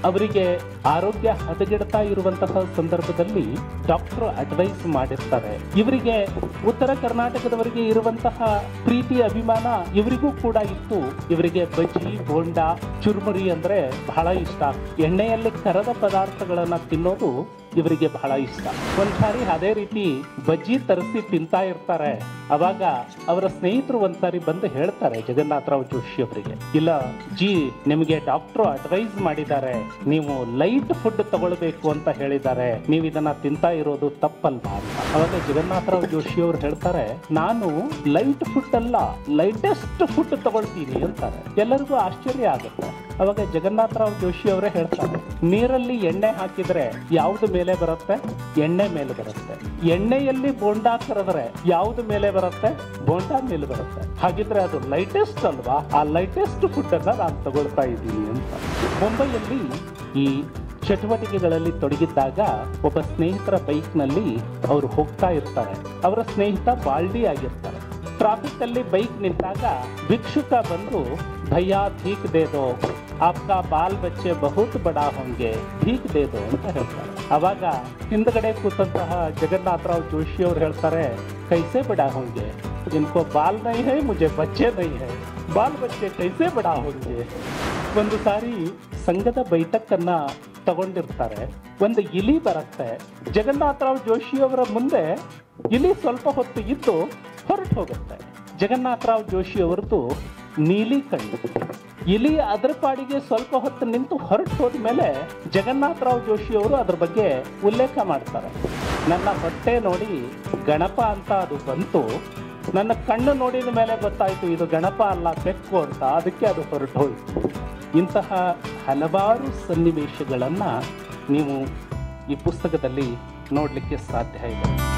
ಅವರಿಗೆ ಆರೋಗ್ಯ ಹದಗೆಡ್ತಾ ಇರುವಂತಹ ಸಂದರ್ಭದಲ್ಲಿ ಡಾಕ್ಟರ್ ಅಡ್ವೈಸ್ ಮಾಡಿರ್ತಾರೆ ಇವರಿಗೆ ಉತ್ತರ ಕರ್ನಾಟಕದವರಿಗೆ ಇರುವಂತಹ ಪ್ರೀತಿ ಅಭಿಮಾನ ಇವರಿಗೂ ಕೂಡ ಇತ್ತು ಇವರಿಗೆ ಬಜ್ಜಿ ಬೋಂಡ ಚುರುಮುರಿ ಅಂದ್ರೆ ಬಹಳ ಇಷ್ಟ ಎಣ್ಣೆಯಲ್ಲಿ ಕರದ ಪದಾರ್ಥಗಳನ್ನ ತಿನ್ನೋದು ಇವರಿಗೆ ಬಹಳ ಇಷ್ಟ ಒಂದ್ಸಾರಿ ಅದೇ ರೀತಿ ಬಜ್ಜಿ ತರಿಸಿ ತಿಂತಾ ಇರ್ತಾರೆ ಅವಾಗ ಅವರ ಸ್ನೇಹಿತರು ಒಂದ್ಸಾರಿ ಬಂದು ಹೇಳ್ತಾರೆ ಜಗನ್ನಾಥರಾವ್ ಜೋಶಿ ಅವರಿಗೆ ಇಲ್ಲ ಜಿ ನಿಮಗೆ ಡಾಕ್ಟರ್ ಅಡ್ವೈಸ್ ಮಾಡಿದ್ದಾರೆ ನೀವು ಲೈಟ್ ಫುಡ್ ತಗೊಳ್ಬೇಕು ಅಂತ ಹೇಳಿದ್ದಾರೆ ನೀವು ಇದನ್ನ ತಿಂತಾ ಇರೋದು ತಪ್ಪಲ್ವಾ ಅಂತ ಅವಾಗ ಜಗನ್ನಾಥರಾವ್ ಜೋಶಿ ಅವರು ಹೇಳ್ತಾರೆ ನಾನು ಲೈಟ್ ಫುಡ್ ಅಲ್ಲ ಲೈಟೆಸ್ಟ್ ಫುಡ್ ತಗೊಳ್ತೀನಿ ಅಂತಾರೆ ಎಲ್ಲರಿಗೂ ಆಶ್ಚರ್ಯ ಆಗುತ್ತೆ ಅವಾಗ ಜಗನ್ನಾಥರಾವ್ ಜೋಶಿ ಅವರೇ ಹೇಳ್ತಾರೆ ನೀರಲ್ಲಿ ಎಣ್ಣೆ ಹಾಕಿದ್ರೆ ಯಾವ್ದು ಮೇಲೆ ಬರುತ್ತೆ ಎಣ್ಣೆ ಮೇಲೆ ಬರುತ್ತೆ ಎಣ್ಣೆಯಲ್ಲಿ ಬೋಂಡಾ ಕರೆದ್ರೆ ಯಾವ್ದು ಮೇಲೆ ಬರುತ್ತೆ ಬೋಂಡಾ ಮೇಲೆ ಬರುತ್ತೆ ಹಾಗಿದ್ರೆ ಅದು ಲೈಟೆಸ್ಟ್ ಅಲ್ವಾ ಆ ಲೈಟೆಸ್ಟ್ ಫುಡ್ ಅನ್ನ ನಾನು ತಗೊಳ್ತಾ ಇದ್ದೀನಿ ಅಂತ ಮುಂಬೈಯಲ್ಲಿ ಈ ಚಟುವಟಿಕೆಗಳಲ್ಲಿ ತೊಡಗಿದ್ದಾಗ ಒಬ್ಬ ಸ್ನೇಹಿತರ ಬೈಕ್ನಲ್ಲಿ ಅವರು ಹೋಗ್ತಾ ಇರ್ತಾರೆ ಅವರ ಸ್ನೇಹಿತ ಬಾಲ್ಡಿ ಆಗಿರ್ತಾರೆ ಟ್ರಾಫಿಕ್ ಅಲ್ಲಿ ಬೈಕ್ ನಿಂತಾಗ ಭಿಕ್ಷುಕ ಬಂದು ಭಯ್ಯ ಭೀಕ್ ದೇ ದೋ ಆಪ್ಕಾ ಬಾಲ್ ಬಚ್ಚೆ ಬಹುತ್ ಬಡಾ ಹೋಂಗೆ ಭೀಕ್ ದೇ ದೋ ಅಂತ ಹೇಳ್ತಾರೆ ಅವಾಗ ಹಿಂದ್ಗಡೆ ಕೂತಂತಹ ಜಗನ್ನಾಥರಾವ್ ಜೋಶಿ ಅವ್ರು ಹೇಳ್ತಾರೆ ಕೈಸೆ ಬಡಾ ಹೋಂಗೆ ಇನ್ಕೋ ಬಾಲ್ ನೈ ಹೈ ಮುಜೆ ಬಚ್ಚೆ ನೈ ಹೈ ಬಾಲ್ ಬಚ್ಚೆ ಕೈಸೆ ಬಡಾ ಹೋಂಗೆ ಒಂದು ಸಾರಿ ಸಂಘದ ಬೈಠಕ್ಕನ್ನ ತಗೊಂಡಿರ್ತಾರೆ ಒಂದು ಇಲಿ ಬರುತ್ತೆ ಜಗನ್ನಾಥರಾವ್ ಜೋಶಿ ಅವರ ಮುಂದೆ ಇಲಿ ಸ್ವಲ್ಪ ಹೊತ್ತು ಇದ್ದು ಹೊರಟು ಹೋಗುತ್ತೆ ಜಗನ್ನಾಥರಾವ್ ಜೋಶಿ ಅವರದ್ದು ನೀಲಿ ಕಣ್ಣು ಇಲಿ ಅದರ ಪಾಡಿಗೆ ಸ್ವಲ್ಪ ಹೊತ್ತು ನಿಂತು ಹೊರಟು ಹೋದ್ಮೇಲೆ ಜಗನ್ನಾಥರಾವ್ ಜೋಶಿ ಅವರು ಅದ್ರ ಬಗ್ಗೆ ಉಲ್ಲೇಖ ಮಾಡ್ತಾರೆ ನನ್ನ ಹೊಟ್ಟೆ ನೋಡಿ ಗಣಪ ಅಂತ ಅದು ಬಂತು ನನ್ನ ಕಣ್ಣು ನೋಡಿದ ಮೇಲೆ ಗೊತ್ತಾಯ್ತು ಇದು ಗಣಪ ಅಲ್ಲ ಬೆಕ್ಕು ಅಂತ ಅದಕ್ಕೆ ಅದು ಹೊರಟು ಹೋಯ್ತು ಇಂತಹ ಹಲವಾರು ಸನ್ನಿವೇಶಗಳನ್ನು ನೀವು ಈ ಪುಸ್ತಕದಲ್ಲಿ ನೋಡಲಿಕ್ಕೆ ಸಾಧ್ಯ ಇದೆ